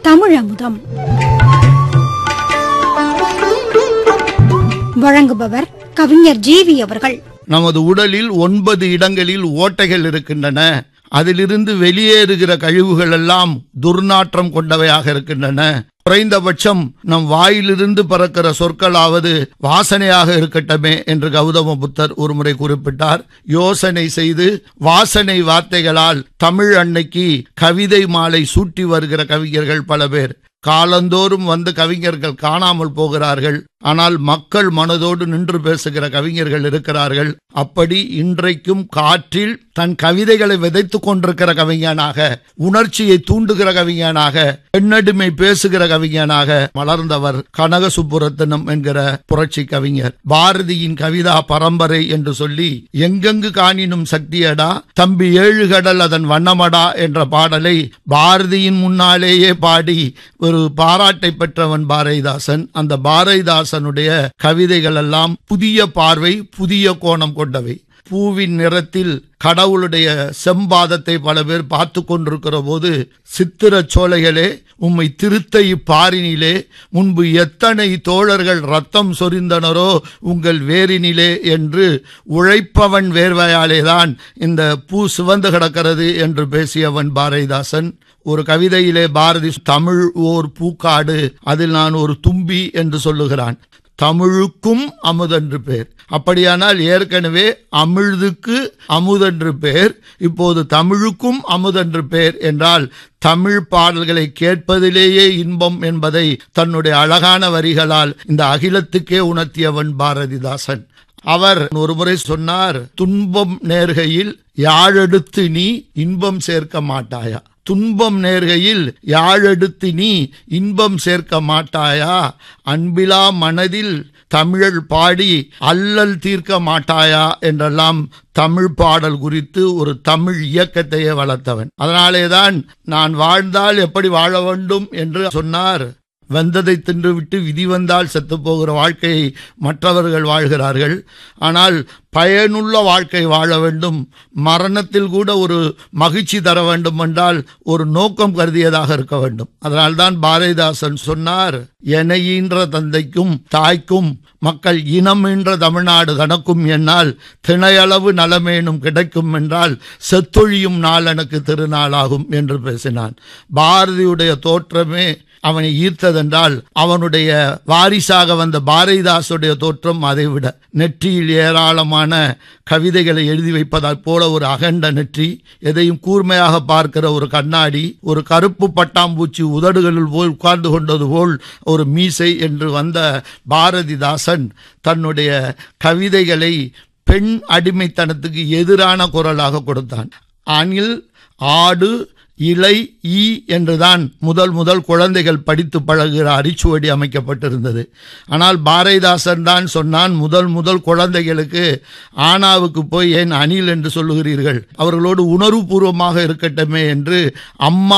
தமிழமுதம் வழங்குபவர் கவிஞர் ஜீவி அவர்கள் நமது உடலில் ஒன்பது இடங்களில் ஓட்டைகள் இருக்கின்றன அதிலிருந்து வெளியேறுகிற கழிவுகள் எல்லாம் துர்நாற்றம் கொண்டவையாக இருக்கின்றன குறைந்தபட்சம் நம் வாயிலிருந்து பறக்கிற சொற்களாவது வாசனையாக இருக்கட்டுமே என்று கௌதம புத்தர் ஒருமுறை குறிப்பிட்டார் யோசனை செய்து வாசனை வார்த்தைகளால் தமிழ் அன்னைக்கு கவிதை மாலை சூட்டி வருகிற கவிஞர்கள் பல பேர் காலந்தோறும் வந்து கவிஞர்கள் காணாமல் போகிறார்கள் ஆனால் மக்கள் மனதோடு நின்று பேசுகிற கவிஞர்கள் இருக்கிறார்கள் அப்படி இன்றைக்கும் காற்றில் தன் கவிதைகளை விதைத்துக் கொண்டிருக்கிற கவிஞனாக உணர்ச்சியை தூண்டுகிற கவிஞனாக பெண்ணடிமை பேசுகிற கவிஞனாக மலர்ந்தவர் கனக சுப்புரத்தனம் என்கிற புரட்சி கவிஞர் பாரதியின் கவிதா பரம்பரை என்று சொல்லி எங்கெங்கு காணினும் சக்தியடா தம்பி ஏழு கடல் அதன் வண்ணமடா என்ற பாடலை பாரதியின் முன்னாலேயே பாடி ஒரு பாராட்டை பெற்றவன் பாரதிதாசன் அந்த பாரதிதாசனுடைய கவிதைகள் எல்லாம் புதிய பார்வை புதிய கோணம் கொண்டவை பூவின் நிறத்தில் கடவுளுடைய செம்பாதத்தை பல பேர் பார்த்து கொண்டிருக்கிற போது சித்திர சோலைகளே உம்மை திருத்த இப்பாரினிலே முன்பு எத்தனை தோழர்கள் ரத்தம் சொரிந்தனரோ உங்கள் வேரினிலே என்று உழைப்பவன் வேர்வையாலேதான் இந்த பூ சிவந்து கிடக்கிறது என்று பேசியவன் பாரதிதாசன் ஒரு கவிதையிலே பாரதி தமிழ் ஓர் பூக்காடு அதில் நான் ஒரு தும்பி என்று சொல்லுகிறான் தமிழுக்கும் அமுதென்று பேர் அப்படியானால் ஏற்கனவே அமிழ்துக்கு அமுதென்று பேர் இப்போது தமிழுக்கும் அமுதென்று பேர் என்றால் தமிழ் பாடல்களை கேட்பதிலேயே இன்பம் என்பதை தன்னுடைய அழகான வரிகளால் இந்த அகிலத்துக்கே உணர்த்தியவன் பாரதிதாசன் அவர் ஒருமுறை சொன்னார் துன்பம் நேர்கையில் யாழெடுத்து நீ இன்பம் சேர்க்க மாட்டாயா துன்பம் நேர்கையில் யாழெடுத்து நீ இன்பம் சேர்க்க மாட்டாயா அன்பிலா மனதில் தமிழ் பாடி அல்லல் தீர்க்க மாட்டாயா என்றெல்லாம் தமிழ் பாடல் குறித்து ஒரு தமிழ் இயக்கத்தையே வளர்த்தவன் அதனாலேதான் நான் வாழ்ந்தால் எப்படி வாழ வேண்டும் என்று சொன்னார் வந்ததை தின்றுவிட்டு விதி வந்தால் செத்து போகிற வாழ்க்கையை மற்றவர்கள் வாழ்கிறார்கள் ஆனால் பயனுள்ள வாழ்க்கை வாழ வேண்டும் மரணத்தில் கூட ஒரு மகிழ்ச்சி தர வேண்டும் என்றால் ஒரு நோக்கம் கருதியதாக இருக்க வேண்டும் அதனால்தான் பாரதிதாசன் சொன்னார் எனையின்ற தந்தைக்கும் தாய்க்கும் மக்கள் இனம் என்ற தமிழ்நாடு தனக்கும் என்னால் திணையளவு நலமேனும் கிடைக்கும் என்றால் செத்தொழியும் நாள் எனக்கு திருநாளாகும் என்று பேசினான் பாரதியுடைய தோற்றமே அவனை ஈர்த்ததென்றால் அவனுடைய வாரிசாக வந்த பாரதிதாசுடைய தோற்றம் அதைவிட நெற்றியில் ஏராளமான கவிதைகளை எழுதி வைப்பதால் போல ஒரு அகண்ட நெற்றி எதையும் கூர்மையாக பார்க்கிற ஒரு கண்ணாடி ஒரு கருப்பு பட்டாம்பூச்சி உதடுகளில் போல் உட்கார்ந்து கொண்டது போல் ஒரு மீசை என்று வந்த பாரதிதாசன் தன்னுடைய கவிதைகளை பெண் அடிமைத்தனத்துக்கு எதிரான குரலாக கொடுத்தான் அணில் ஆடு இலை ஈ என்றுதான் முதல் முதல் குழந்தைகள் படித்து பழகுகிற அரிச்சுவடி அமைக்கப்பட்டிருந்தது ஆனால் பாரதிதாசன் தான் சொன்னான் முதல் முதல் குழந்தைகளுக்கு ஆனாவுக்கு போய் ஏன் அணில் என்று சொல்லுகிறீர்கள் அவர்களோடு உணர்வுபூர்வமாக இருக்கட்டுமே என்று அம்மா